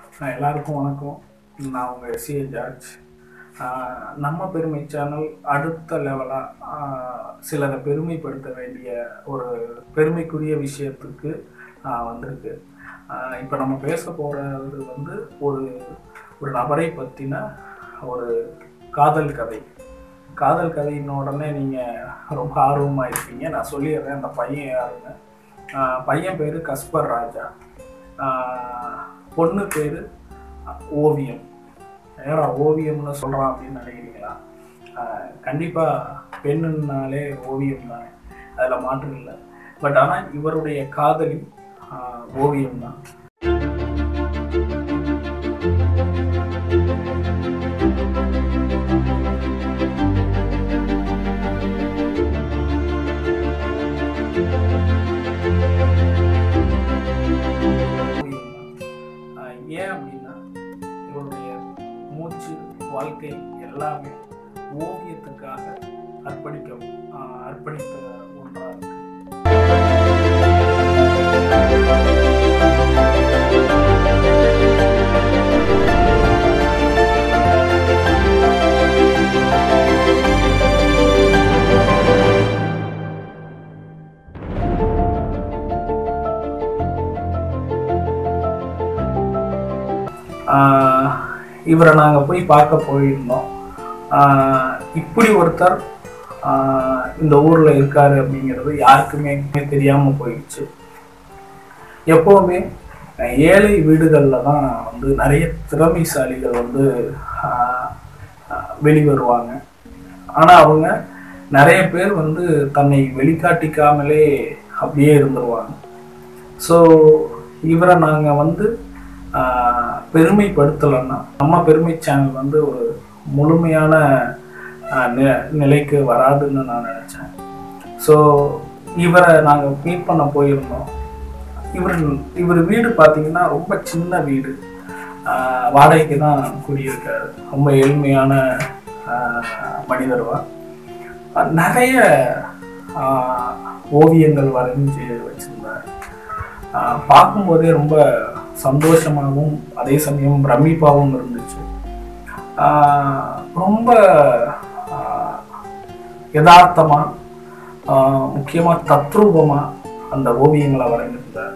ஆஹ் எல்லாருக்கும் வணக்கம் நான் உங்கள் எஸ்ஏ ஜார்ஜ் ஆஹ் நம்ம பெருமை சேனல் அடுத்த லெவலாக சிலரை பெருமைப்படுத்த வேண்டிய ஒரு பெருமைக்குரிய விஷயத்துக்கு ஆஹ் வந்திருக்கு இப்போ நம்ம பேச போகிறது வந்து ஒரு ஒரு நபரை பற்றின ஒரு காதல் கதை காதல் கதையின் உடனே நீங்கள் ரொம்ப ஆர்வமாக இருப்பீங்க நான் சொல்லிடுறேன் அந்த பையன் யாருன்னு ஆஹ் பையன் பேர் கஸ்பர் ராஜா ஆஹ் பொண்ணு பேர் ஓவியம் ஏடா ஓவியம்னு சொல்கிறான் அப்படின்னு நினைக்கிறீங்களா கண்டிப்பாக பெண்ணுனாலே ஓவியம் தானே அதில் மாற்றம் இல்லை பட் ஆனால் இவருடைய காதலி ஆஹ் ஓவியம் தான் ஆஹ் ஏன் அப்படின்னா இவருடைய மூச்சு வாழ்க்கை எல்லாமே ஓவியத்துக்காக அர்ப்பணிக்க ஆஹ் அர்ப்பணித்த ஒன்றாக இருக்கு ஆஹ் இவரை நாங்கள் போய் பார்க்க போயிருந்தோம் ஆஹ் இப்படி ஒருத்தர் ஆஹ் இந்த ஊரில் இருக்காரு அப்படிங்கிறது யாருக்குமே தெரியாமல் போயிடுச்சு எப்போவுமே அஹ் ஏழை வீடுகளில் தான் வந்து நிறைய திறமைசாலிகள் வந்து ஆஹ் ஆஹ் வெளிவருவாங்க ஆனால் அவங்க நிறைய பேர் வந்து தன்னை வெளிக்காட்டிக்காமலே அப்படியே இருந்துருவாங்க ஸோ இவரை நாங்கள் வந்து ஆஹ் பெருமைப்படுத்தலைன்னா நம்ம பெருமை சேனல் வந்து ஒரு முழுமையான ஆஹ் நி- நிலைக்கு வராதுன்னு நான் நினச்சேன் ஸோ இவரை நாங்கள் மீட் பண்ண போயிருந்தோம் இவர் இவர் வீடு பார்த்தீங்கன்னா ரொம்ப சின்ன வீடு ஆஹ் வாடகைக்கு தான் குடியிருக்காரு ரொம்ப எளிமையான ஆஹ் மனிதர்வா ஆஹ் நிறைய ஆஹ் ஓவியங்கள் வரைஞ்சி வச்சிருந்தார் ஆஹ் பார்க்கும்போதே ரொம்ப சந்தோஷமாகவும் அதே சமயம் பிரமிப்பாகவும் இருந்துச்சு ஆஹ் ரொம்ப ஆஹ் யதார்த்தமா ஆஹ் முக்கியமா தத்ரூபமா அந்த ஓவியங்களை வரைஞ்சிருந்தார்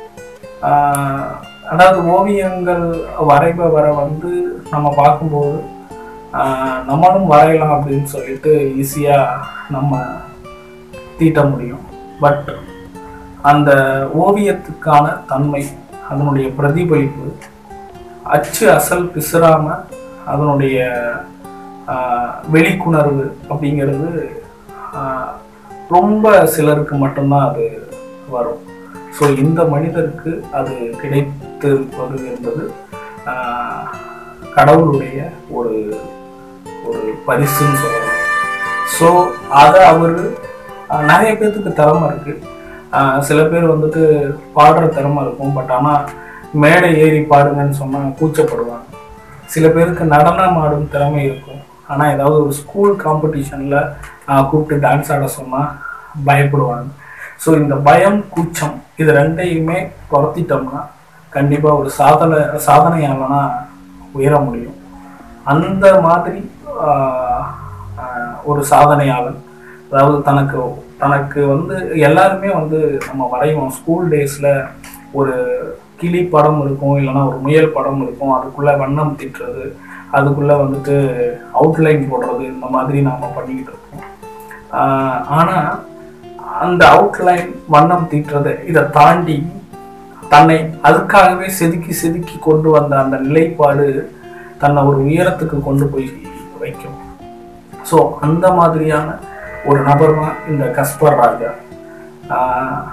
ஆஹ் அதாவது ஓவியங்கள் வரைப வர வந்து நம்ம பார்க்கும்போது ஆஹ் நம்மளும் வரையலாம் அப்படின்னு சொல்லிட்டு ஈஸியாக நம்ம தீட்ட முடியும் பட் அந்த ஓவியத்துக்கான தன்மை அதனுடைய பிரதிபலிப்பு அச்சு அசல் பிசுறாம அதனுடைய ஆஹ், வெளிக்குணர்வு அப்படிங்கிறது ஆஹ், ரொம்ப சிலருக்கு மட்டும்தான் அது வரும் ஸோ இந்த மனிதருக்கு அது கிடைத்திருப்பது என்பது ஆஹ், கடவுளுடைய ஒரு ஒரு பரிசுன்னு சொல்லலாம் ஸோ அதை அவர் நிறைய பேர்த்துக்கு திறமை இருக்கு ஆஹ் சில பேர் வந்துட்டு பாடுற திறமை இருக்கும் பட் ஆனால் மேடை ஏறி பாடுங்கன்னு சொன்னால் கூச்சப்படுவாங்க சில பேருக்கு நடனம் ஆடும் திறமை இருக்கும் ஆனால் ஏதாவது ஒரு ஸ்கூல் காம்படிஷனில் கூப்பிட்டு டான்ஸ் ஆட சொன்னால் பயப்படுவாங்க ஸோ இந்த பயம் கூச்சம் இது ரெண்டையுமே குறைத்திட்டோம்னா கண்டிப்பாக ஒரு சாதனை சாதனையாளனா உயர முடியும் அந்த மாதிரி ஆஹ், ஆஹ், ஒரு சாதனையாளன் அதாவது தனக்கு தனக்கு வந்து எல்லாருமே வந்து நம்ம வரைவோம் ஸ்கூல் டேஸில் ஒரு கிளி படம் இருக்கும் இல்லைன்னா ஒரு முயல் படம் இருக்கும் அதுக்குள்ளே வண்ணம் தீட்டுறது அதுக்குள்ளே வந்துட்டு அவுட்லைன் போடுறது இந்த மாதிரி நாம் பண்ணிக்கிட்டு இருக்கோம் ஆனால் அந்த அவுட்லைன் வண்ணம் தீட்டுறது இதை தாண்டி தன்னை அதுக்காகவே செதுக்கி செதுக்கி கொண்டு வந்த அந்த நிலைப்பாடு தன்னை ஒரு உயரத்துக்கு கொண்டு போய் வைக்கும் ஸோ அந்த மாதிரியான ஒரு நபர் தான் இந்த கஸ்பர் ராஜா ஆஹ்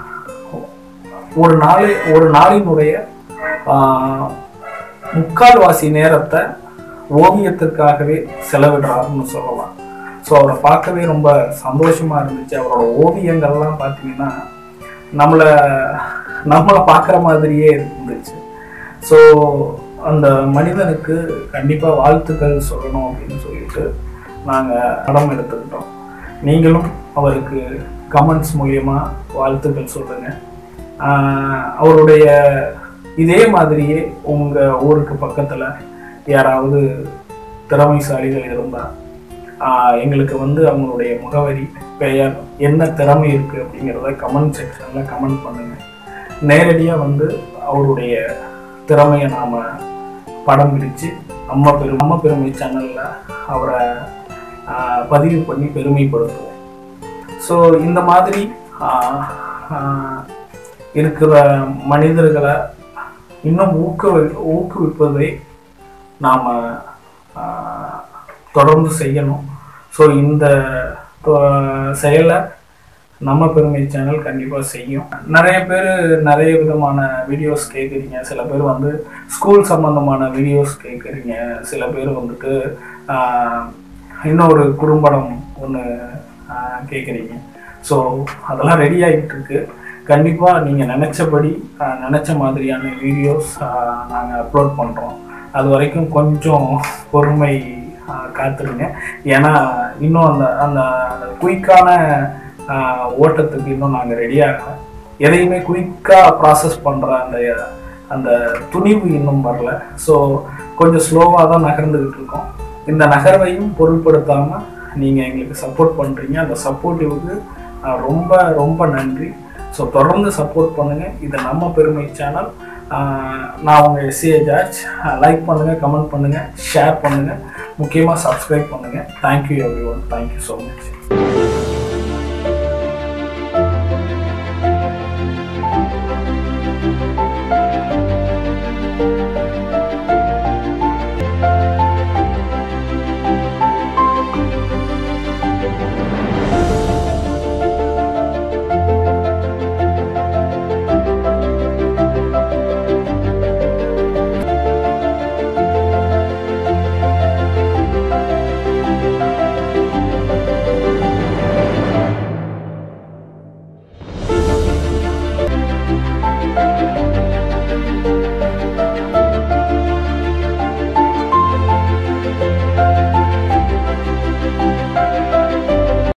ஒரு நாளை ஒரு நாளினுடைய ஆஹ் முக்கால்வாசி நேரத்தை ஓவியத்திற்காகவே செலவிடுறாருன்னு சொல்லலாம் ஸோ அவரை பார்க்கவே ரொம்ப சந்தோஷமா இருந்துச்சு அவரோட ஓவியங்கள்லாம் பார்த்தீங்கன்னா நம்மளை நம்மளை பார்க்குற மாதிரியே இருந்துச்சு ஸோ அந்த மனிதனுக்கு கண்டிப்பாக வாழ்த்துக்கள் சொல்லணும் அப்படின்னு சொல்லிட்டு நாங்கள் படம் எடுத்துக்கிட்டோம் நீங்களும் அவருக்கு கமெண்ட்ஸ் மூலியமா வாழ்த்துக்கள் சொல்லுங்கள் அவருடைய இதே மாதிரியே உங்கள் ஊருக்கு பக்கத்தில் யாராவது திறமைசாலிகள் இருந்தால் எங்களுக்கு வந்து அவங்களுடைய முகவரி பெயர் என்ன திறமை இருக்குது அப்படிங்கிறத கமெண்ட் செக்ஷனில் கமெண்ட் பண்ணுங்கள் நேரடியாக வந்து அவருடைய திறமையை நாம் படம் பிடிச்சு அம்மா பெரும் அம்மா பெருமை சேனலில் அவரை ஆஹ், பதிவு பண்ணி பெருமைப்படுத்துவோம் ஸோ இந்த மாதிரி ஆஹ், ஆஹ், இருக்கிற மனிதர்களை இன்னும் ஊக்குவி ஊக்குவிப்பதை நாம் தொடர்ந்து செய்யணும் ஸோ இந்த தொ- செயலை நம்ம பெருமை சேனல் கண்டிப்பாக செய்யும் நிறைய பேர் நிறைய விதமான வீடியோஸ் கேட்குறீங்க சில பேர் வந்து ஸ்கூல் சம்மந்தமான வீடியோஸ் கேட்குறீங்க சில பேர் வந்துட்டு ஆஹ், இன்னொரு குறும்படம் ஒன்று கேட்குறீங்க ஸோ அதெல்லாம் ரெடி ஆகிட்டு இருக்கு கண்டிப்பாக நீங்கள் நினச்சபடி ஆஹ், நினச்ச மாதிரியான வீடியோஸ் நாங்கள் அப்லோட் பண்ணுறோம் அது வரைக்கும் கொஞ்சம் பொறுமை ஆஹ், காத்துருங்க ஏன்னா இன்னும் அந்த அந்த அந்த குயிக்கான ஓட்டத்துக்கு இன்னும் நாங்கள் ரெடி ஆகலை எதையுமே குயிக்காக ப்ராசஸ் பண்ணுற அந்த அந்த துணிவு இன்னும் வரல ஸோ கொஞ்சம் ஸ்லோவாக தான் நகர்ந்துக்கிட்டு இருக்கோம் இந்த நகர்வையும் பொருட்படுத்தாமல் நீங்கள் எங்களுக்கு சப்போர்ட் பண்ணுறீங்க அந்த சப்போர்ட்டிவுக்கு ரொம்ப ரொம்ப நன்றி ஸோ தொடர்ந்து சப்போர்ட் பண்ணுங்கள் இது நம்ம பெருமை சேனல் நான் உங்கள் எஸ்ஏ ஜார்ஜ் லைக் பண்ணுங்கள் கமெண்ட் பண்ணுங்கள் ஷேர் பண்ணுங்கள் முக்கியமாக சப்ஸ்கிரைப் பண்ணுங்கள் thank you everyone thank you so much